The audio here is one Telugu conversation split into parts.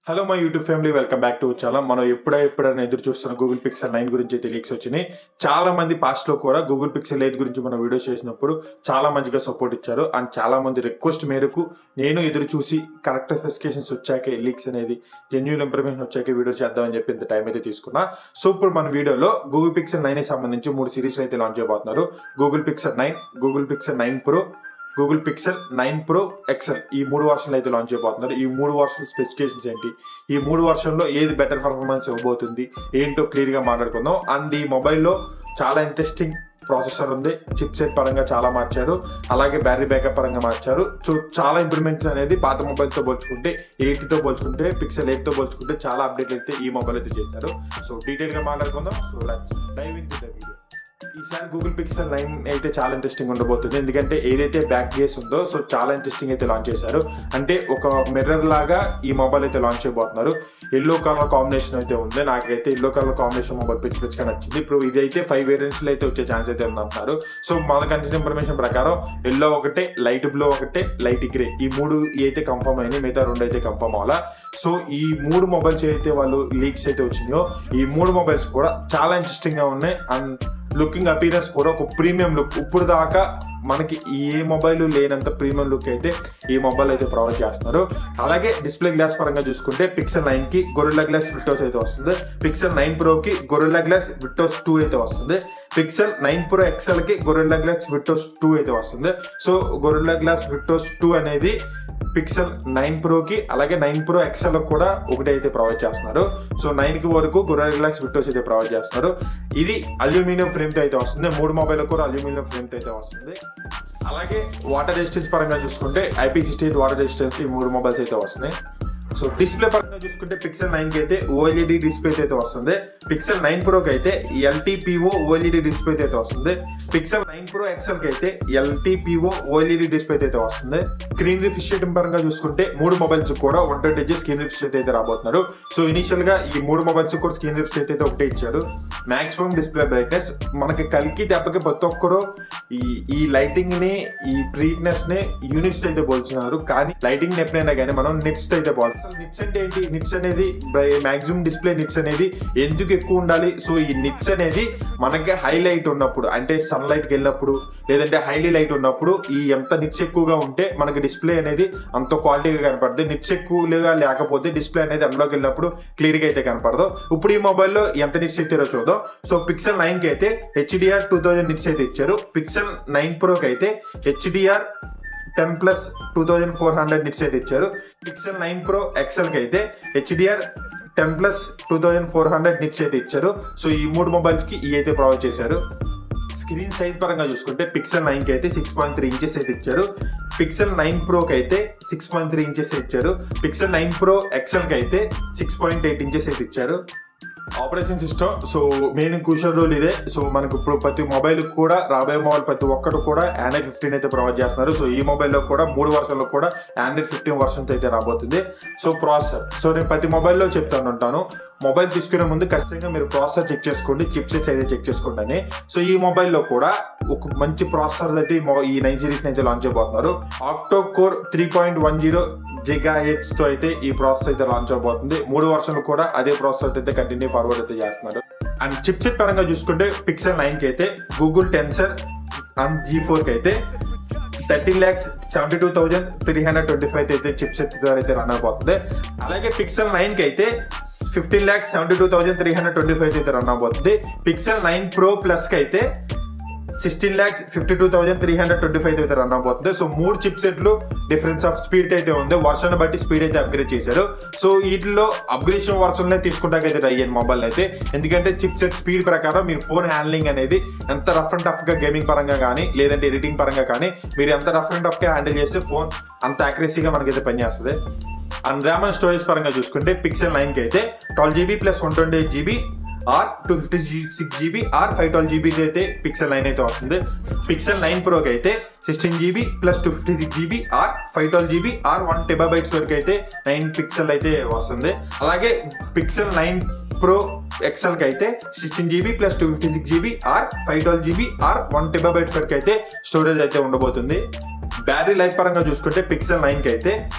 hello my YouTube family welcome back to channel మనం ఎప్పుడో ఎప్పుడైనా ఎదురు చూస్తున్న గూగుల్ పిక్సెల్ నైన్ గురించి అయితే లీక్స్ వచ్చినాయి చాలా మంది పాస్ట్ లో కూడా గూగుల్ పిక్సెల్ ఎయిట్ గురించి మనం వీడియో చేసినప్పుడు చాలా మంచిగా సపోర్ట్ ఇచ్చారు అండ్ చాలా మంది రిక్వెస్ట్ మేరకు నేను ఎదురు చూసి కరెక్ట్ స్పెసిఫికేషన్స్ వచ్చాకే లీక్స్ అనేది జెన్యున్ ఇన్ఫర్మేషన్ వచ్చాకే వీడియో చేద్దామని చెప్పి ఇంత టైం అయితే తీసుకున్నా సో ఇప్పుడు మన వీడియోలో గూగుల్ పిక్సెల్ నైన్ సంబంధించి మూడు సిరీస్ అయితే లాంచ్ చేయబోతున్నారు Google Pixel nine Google Pixel nine Pro Google Pixel nine Pro XL ఈ మూడు వర్షన్లు అయితే లాంచ్ చేయబోతున్నారు ఈ మూడు వర్షన్ స్పెసిఫికేషన్స్ ఏంటి ఈ మూడు వర్షన్లో ఏది బెటర్ పర్ఫార్మెన్స్ ఇవ్వబోతుంది ఏంటో క్లియర్గా మాట్లాడుకుందాం అండ్ ఈ మొబైల్లో చాలా ఇంట్రెస్టింగ్ ప్రాసెసర్ ఉంది చిప్ సెట్ పరంగా చాలా మార్చారు అలాగే బ్యాటరీ బ్యాకప్ పరంగా మార్చారు సో చాలా ఇంప్రూవ్మెంట్స్ అనేది పాత మొబైల్తో పోల్చుకుంటే ఎయిట్తో పోల్చుకుంటే పిక్సెల్ ఎయిట్తో పోల్చుకుంటే చాలా అప్డేట్ అయితే ఈ మొబైల్ అయితే చేశారు సో డీటెయిల్గా మాట్లాడుకుందాం so let's dive into the video ఈసారి గూగుల్ పిక్సెల్ నైన్ అయితే చాలా ఇంట్రెస్టింగ్ ఉండబోతుంది ఎందుకంటే ఏదైతే బ్యాక్ గేస్ ఉందో సో చాలా ఇంట్రెస్టింగ్ అయితే లాంచ్ చేశారు అంటే ఒక మిర్రర్ లాగా ఈ మొబైల్ అయితే లాంచ్ చేయబోతున్నారు ఎల్లో కలర్ కాంబినేషన్ అయితే ఉంది నాకైతే ఎల్లో కలర్ కాంబినేషన్ మొబైల్ పిచ్చి పిచ్చిగా నచ్చింది ఇప్పుడు ఇది అయితే ఫైవ్ వేరియంట్స్ లో అయితే వచ్చే ఛాన్స్ అయితే ఉందంటున్నారు సో మనకు అందిన ఇన్ఫర్మేషన్ ప్రకారం ఎల్లో ఒకటే లైట్ బ్లూ ఒకటే లైట్ గ్రే ఈ మూడు అయితే కన్ఫర్మ్ అయినాయి మిగతా రెండు అయితే కన్ఫర్మ్ అవ్వాలా సో ఈ మూడు మొబైల్స్ అయితే వాళ్ళు లీక్స్ అయితే వచ్చినాయో ఈ మూడు మొబైల్స్ కూడా చాలా ఇంట్రెస్టింగ్ గా ఉన్నాయి అండ్ లుకింగ్ అపీరెన్స్ కూడా ఒక ప్రీమియం లుక్ ఇప్పుడు దాకా మనకి ఏ మొబైల్ లేనంత ప్రీమియం లుక్ అయితే ఈ మొబైల్ అయితే ప్రొవైడ్ చేస్తున్నారు అలాగే డిస్ప్లే గ్లాస్ పరంగా చూసుకుంటే పిక్సెల్ నైన్ కి గొరిల్లా గ్లాస్ విటోస్ అయితే వస్తుంది పిక్సెల్ నైన్ ప్రో కి గొరిల్లా గ్లాస్ విటోస్ టూ అయితే వస్తుంది పిక్సెల్ నైన్ ప్రో ఎక్సెల్ కి గొరిల్లా గ్లాస్ విటోస్ టూ అయితే వస్తుంది so Gorilla Glass Victus two అనేది పిక్సెల్ నైన్ ప్రోకి అలాగే నైన్ ప్రో ఎక్సెల్ కూడా ఒకటి అయితే ప్రొవైడ్ చేస్తున్నారు సో నైన్ కి వరకు గొరిల్లా గ్లాస్ విటోస్ అయితే ప్రొవైడ్ చేస్తున్నారు ఇది అల్యూమినియం ఫ్రేమ్ తో అయితే వస్తుంది మూడు మొబైల్ కూడా అల్యూమినియం ఫ్రేమ్ తో అయితే వస్తుంది అలాగే వాటర్ రెసిస్టెన్స్ పరంగా చూసుకుంటే ఐపీ సిక్స్టీ వాటర్ రెసిస్టెన్స్ ఈ మూడు మొబైల్స్ అయితే వస్తున్నాయి సో డిస్ప్లే పరంగా చూసుకుంటే పిక్సెల్ నైన్ కి అయితే ఓఎల్ఈడి డిస్ప్లే అయితే వస్తుంది పిక్సెల్ నైన్ ప్రోకి అయితే ఎల్టీపీఓ ఓఎల్ఈడి డిస్ప్లే అయితే వస్తుంది పిక్సెల్ నైన్ ప్రో ఎక్సెల్ కి అయితే ఎల్టీపీఓ ఓఎల్ఈడి డిస్ప్లే అయితే వస్తుంది స్క్రీన్ రిఫ్రిషియేటింగ్ పరంగా చూసుకుంటే మూడు మొబైల్స్ కూడా one twenty H screen refresh rate అయితే రాబోతున్నారు సో ఇనిషియల్ గా ఈ మూడు మొబైల్స్ కూడా స్క్రీన్ రిఫ్రిషియేట్ అయితే ఒకటే ఇచ్చారు మాక్సిమం డిస్ప్లే బ్రైట్నెస్ మనకి కలికి దెబ్బకి ప్రతి ఒక్కరు ఈ ఈ లైటింగ్ ని ఈ బ్రైట్నెస్ ని యూనిట్స్ అయితే పోల్చున్నారు కానీ లైటింగ్ ఎప్పుడైనా కానీ మనం నిట్స్ అయితే పోల్చాలి అసలు నిట్స్ అంటే ఏంటి నిట్స్ అనేది మాక్సిమం డిస్ప్లే నిట్స్ అనేది ఎందుకు ఎక్కువ ఉండాలి సో ఈ నిట్స్ అనేది మనకి హైలైట్ ఉన్నప్పుడు అంటే సన్ లైట్కి వెళ్ళినప్పుడు లేదంటే హైలీ లైట్ ఉన్నప్పుడు ఈ ఎంత నిట్స్ ఎక్కువగా ఉంటే మనకి డిస్ప్లే అనేది అంత క్వాలిటీగా కనపడుతుంది నిట్స్ ఎక్కువగా లేకపోతే డిస్ప్లే అనేది అందులోకి వెళ్ళినప్పుడు క్లియర్గా అయితే కనపడదు ఇప్పుడు ఈ మొబైల్లో ఎంత నిట్స్ ఇచ్చారో చూద్దాం సో పిక్సెల్ నైన్ కి అయితే హెచ్డిఆర్ టూ థౌజండ్ నిట్స్ అయితే ఇచ్చారు పిక్సెల్ నైన్ ప్రోకి అయితే HDR ten plus two thousand four hundred nits అయితే ఇచ్చారు పిక్సెల్ నైన్ ప్రో ఎక్సెల్కి అయితే HDR ten plus two thousand four hundred nits అయితే ఇచ్చారు సో ఈ మూడు మొబైల్స్కి ఈ అయితే ప్రొవైడ్ చేశారు స్క్రీన్ సైజ్ పరంగా చూసుకుంటే పిక్సెల్ నైన్కి అయితే సిక్స్ పాయింట్ త్రీ ఇంచెస్ అయితే ఇచ్చారు పిక్సెల్ నైన్ ప్రోకి అయితే సిక్స్ పాయింట్ త్రీ ఇంచెస్ ఇచ్చారు పిక్సెల్ నైన్ ప్రో ఎక్సెల్కి అయితే సిక్స్ పాయింట్ ఎయిట్ ఇంచెస్ అయితే ఇచ్చారు operation system so main crucial role ఇదే సో మనకు ఇప్పుడు ప్రతి మొబైల్ కూడా రాబోయే మొబైల్ ప్రతి ఒక్కరు కూడా ఆండ్రాయిడ్ ఫిఫ్టీన్ అయితే ప్రొవైడ్ చేస్తున్నారు సో ఈ మొబైల్లో కూడా మూడు వర్షన్లో కూడా ఆండ్రాయిడ్ ఫిఫ్టీన్ వర్షన్తో అయితే రాబోతుంది సో ప్రాసెసర్ సో నేను ప్రతి మొబైల్లో చెప్తాను ఉంటాను మొబైల్ తీసుకునే ముందు ఖచ్చితంగా మీరు ప్రాసెసర్ చెక్ చేసుకోండి చిప్ సెట్స్ అయితే చెక్ చేసుకోండి అని సో ఈ మొబైల్లో కూడా ఒక మంచి ప్రాసెసర్ అయితే ఈ మొ- ఈ నైన్ సిరీస్ అయితే లాంచ్ చేయబోతున్నారు octa core three point one zero giga H తో అయితే ఈ ప్రాసెస్ అయితే లాంచ్ అవబోతుంది మూడు వర్షన్లు కూడా అదే ప్రాసెసర్ అయితే కంటిన్యూ ఫార్వర్డ్ అయితే చేస్తున్నారు అండ్ చిప్ సెట్ పరంగా చూసుకుంటే పిక్సెల్ నైన్ కి అయితే Google Tensor and G four కి అయితే thirteen lakhs seventy two thousand three hundred twenty five అయితే చిప్ సెట్ ద్వారా అయితే రన్ అవబోతుంది అలాగే పిక్సెల్ నైన్ కి అయితే fifteen lakhs seventy two thousand three hundred twenty five అయితే రన్ అవబోతుంది పిక్సెల్ నైన్ ప్రో ప్లస్ కి అయితే sixteen lakhs fifty two thousand three hundred twenty five అయితే రన్ అవబోతుంది సో మూడు చిప్ సెట్లు డిఫరెన్స్ ఆఫ్ స్పీడ్ అయితే ఉంది వర్షన్ బట్టి స్పీడ్ అయితే అప్గ్రేడ్ చేశారు సో వీటిలో అప్గ్రేషన్ వర్షన్ తీసుకుంటాకైతే ట్రై అయ్యాను మొబైల్ అయితే ఎందుకంటే చిప్ సెట్ స్పీడ్ ప్రకారం మీరు ఫోన్ హ్యాండ్లింగ్ అనేది ఎంత రఫ్ అండ్ టఫ్ గా గేమింగ్ పరంగా కానీ లేదంటే ఎడిటింగ్ పరంగా కానీ మీరు ఎంత రఫ్ అండ్ టఫ్ గా హ్యాండిల్ చేస్తే ఫోన్ అంత అక్యురసీగా మనకైతే పనిచేస్తుంది అండ్ ర్యామ్ అండ్ స్టోరేజ్ పరంగా చూసుకుంటే పిక్సెల్ నైన్ కి అయితే twelve GB plus one twenty eight GB or two fifty six GB or five twelve GB అయితే పిక్సెల్ నైన్ అయితే వస్తుంది పిక్సెల్ నైన్ ప్రోకి అయితే sixteen GB plus two fifty six GB or five twelve GB or one terabytes వరకు అయితే నైన్ పిక్సెల్ అయితే వస్తుంది అలాగే పిక్సెల్ నైన్ ప్రో ఎక్సెల్ కి అయితే sixteen GB plus two fifty six GB or five twelve GB or one terabytes వరకు అయితే స్టోరేజ్ అయితే ఉండబోతుంది బ్యాటరీ లైఫ్ పరంగా చూసుకుంటే పిక్సెల్ నైన్ కి అయితే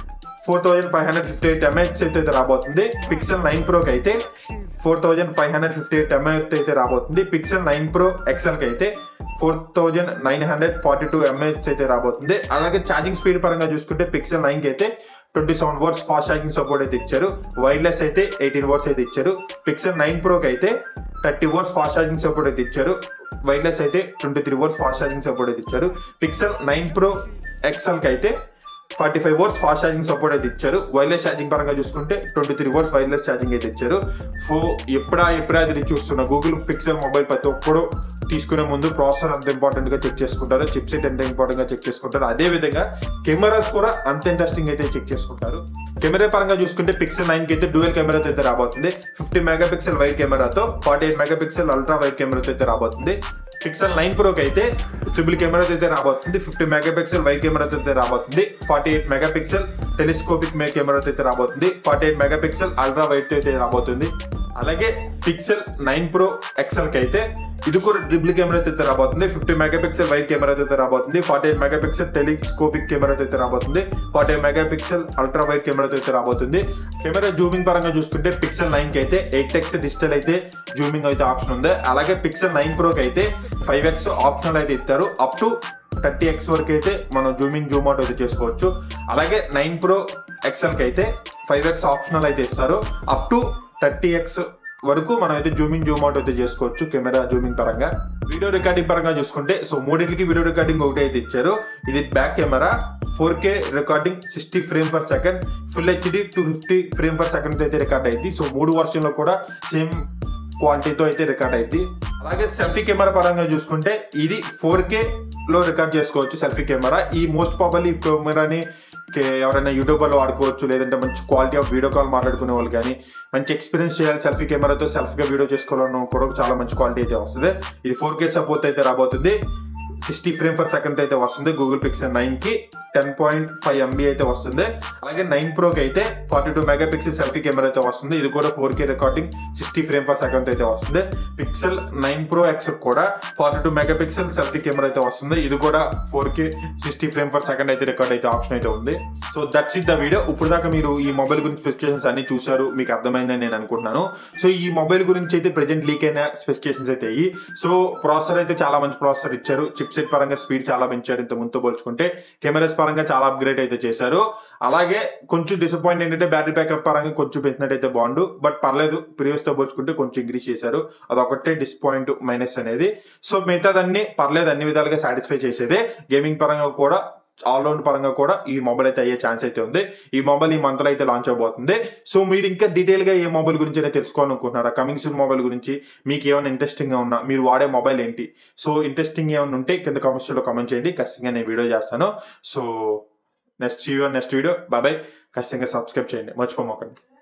four thousand five hundred fifty eight mAh అయితే రాబోతుంది పిక్సెల్ నైన్ ప్రోకి అయితే four thousand five hundred fifty eight mAh అయితే రాబోతుంది పిక్సెల్ నైన్ ప్రో ఎక్సెల్కి అయితే four thousand nine hundred forty two mAh అయితే రాబోతుంది అలాగే ఛార్జింగ్ స్పీడ్ పరంగా చూసుకుంటే పిక్సెల్ నైన్కి అయితే twenty seven watts fast charging support అయితే ఇచ్చారు వైర్లెస్ అయితే ఎయిటీన్ వర్స్ అయితే ఇచ్చారు పిక్సెల్ నైన్ ప్రోకి అయితే thirty watts fast charging support అయితే ఇచ్చారు వైర్లెస్ అయితే twenty three watts fast charging support అయితే ఇచ్చారు పిక్సెల్ నైన్ ప్రో ఎక్సెల్కి అయితే forty five watts fast charging support అయితే ఇచ్చారు వైర్లెస్ ఛార్జింగ్ పరంగా చూసుకుంటే twenty three watts wireless charging అయితే ఇచ్చారు సో ఎప్పుడా ఎప్పుడా అది చూస్తున్న గూగుల్ పిక్సెల్ మొబైల్ ప్రతి ఒక్కడు తీసుకునే ముందు ప్రాసెసర్ అంత ఇంపార్టెంట్ గా చెక్ చేసుకుంటారు చిప్ సెట్ ఎంత ఇంపార్టెంట్ గా చెక్ చేసుకుంటారు అదే విధంగా కెమెరాస్ కూడా అంత ఇంట్రెస్టింగ్ అయితే చెక్ చేసుకుంటారు కెమెరా పరంగా చూసుకుంటే పిక్సెల్ నైన్ కి అయితే డ్యూయల్ కెమెరా అయితే రాబోతుంది ఫిఫ్టీ మెగా పిక్సెల్ వైర్ కెమెరాతో forty eight megapixel ultra wide కెమెరాతో అయితే రాబోతుంది పిక్సెల్ నైన్ ప్రోకి అయితే ట్రిపుల్ కెమెరాతో అయితే రాబోతుంది ఫిఫ్టీ మెగా పిక్సెల్ వైర్ కెమెరాతో అయితే రాబోతుంది forty eight megapixel telescopic మే కెమెరాతో అయితే రాబోతుంది forty eight megapixel ultra wide అయితే రాబోతుంది అలాగే పిక్సెల్ నైన్ ప్రో ఎక్సెల్ కి అయితే ఇది కూడా ట్రిపుల్ కెమెరా అయితే రాబోతుంది fifty megapixel wide camera అయితే రాబోతుంది forty eight megapixel telescopic camera అయితే రాబోతుంది forty eight megapixel ultra wide camera అయితే రాబోతుంది కెమెరా జూమింగ్ పరంగా చూసుకుంటే పిక్సెల్ నైన్ కి అయితే ఎయిట్ ఎక్స్ డిజిటల్ అయితే జూమింగ్ అయితే ఆప్షన్ ఉంది అలాగే పిక్సెల్ నైన్ ప్రోకి అయితే ఫైవ్ ఎక్స్ ఆప్షనల్ అయితే ఇస్తారు అప్ టు థర్టీ ఎక్స్ వరకు అయితే మనం జూమింగ్ జూమ్ అవుట్ అయితే చేసుకోవచ్చు అలాగే నైన్ ప్రో ఎక్సెల్కి అయితే ఫైవ్ ఎక్స్ ఆప్షనల్ అయితే ఇస్తారు అప్ టు థర్టీ ఎక్స్ వరకు మనం అయితే జూమింగ్ జూమ్ అవుట్ అయితే చేసుకోవచ్చు కెమెరా జూమింగ్ పరంగా వీడియో రికార్డింగ్ పరంగా చూసుకుంటే సో మూడింటికి వీడియో రికార్డింగ్ ఒకటి అయితే ఇచ్చారు ఇది back camera four K recording sixty frame per second full HD two fifty frame per second అయితే రికార్డ్ అయింది సో మూడు వర్షన్లో కూడా సేమ్ క్వాలిటీతో అయితే రికార్డ్ అయింది అలాగే సెల్ఫీ కెమెరా పరంగా చూసుకుంటే ఇది ఫోర్ కే లో రికార్డ్ చేసుకోవచ్చు సెల్ఫీ కెమెరా ఈ మోస్ట్ ప్రాబల్ ఈ కెమెరాని కే- ఎవరైనా యూట్యూబర్లో వాడుకోవచ్చు లేదంటే మంచి క్వాలిటీ ఆఫ్ వీడియో కాల్ మాట్లాడుకునే వాళ్ళు కానీ మంచి ఎక్స్పీరియన్స్ చేయాలి సెల్ఫీ కెమెరాతో సెల్ఫీగా వీడియో చేసుకోవాలన్న కూడా చాలా మంచి క్వాలిటీ అయితే వస్తుంది ఇది ఫోర్ కే సపోర్ట్ అయితే రాబోతుంది సిక్స్టీ ఫ్రేమ్ పర్ సెకండ్ అయితే వస్తుంది గూగుల్ పిక్సెల్ నైన్ కి టెన్ పాయింట్ ఫైవ్ ఎంబీ అయితే వస్తుంది అలాగే నైన్ ప్రోకి అయితే forty two megapixel selfie camera అయితే వస్తుంది ఇది కూడా four K recording sixty frame per second అయితే వస్తుంది పిక్సెల్ నైన్ ప్రో ఎక్స్ కూడా forty two megapixel selfie camera అయితే వస్తుంది ఇది కూడా four K sixty frame per second అయితే రికార్డ్ అయితే ఆప్షన్ అయితే ఉంది so that's it the video ఇప్పుడు దాకా మీరు ఈ మొబైల్ గురించి స్పెసిఫికేషన్స్ అన్ని చూశారు మీకు అర్థమైందని నేను అనుకుంటున్నాను సో ఈ మొబైల్ గురించి అయితే ప్రెజెంట్ లీక్ అయిన స్పెసిఫికేషన్స్ అయితే అయ్యి సో ప్రాసెసర్ అయితే చాలా మంచి ప్రాసెసర్ ఇచ్చారు చిప్ సెట్ పరంగా స్పీడ్ చాలా పెంచారు ఇంత ముందుతో పోల్చుకుంటే కెమెరాస్ పరంగా చాలా అప్గ్రేడ్ అయితే చేశారు అలాగే కొంచెం డిసప్పాయింట్ ఏంటంటే బ్యాటరీ బ్యాకప్ పరంగా కొంచెం పెంచినట్టయితే బాగుండు బట్ పర్లేదు ప్రీవియస్ తో పోల్చుకుంటే కొంచెం ఇంక్రీజ్ చేశారు అదొకటే డిసప్పాయింట్ మైనస్ అనేది సో మిగతాదన్నీ పర్లేదు అన్ని విధాలుగా సాటిస్ఫై చేసేదే గేమింగ్ పరంగా కూడా ఆల్రౌండ్ పరంగా కూడా ఈ మొబైల్ అయితే అయ్యే ఛాన్స్ అయితే ఉంది ఈ మొబైల్ ఈ మంత్ లో అయితే లాంచ్ అవబోతుంది సో మీరు ఇంకా డీటెయిల్ గా ఏ మొబైల్ గురించి అయితే తెలుసుకోవాలనుకుంటున్నారా కమింగ్ సూన్ మొబైల్ గురించి మీకు ఏమైనా ఇంట్రెస్టింగ్ గా ఉన్నా మీరు వాడే మొబైల్ ఏంటి సో ఇంట్రెస్టింగ్ ఏమైనా ఉంటే కింద కామెంట్స్ లో కామెంట్ చేయండి ఖచ్చితంగా నేను వీడియో చేస్తాను సో నెక్స్ట్ నెక్స్ట్ వీడియో బాబాయ్ ఖచ్చితంగా సబ్స్క్రైబ్ చేయండి మర్చిపోమాకండి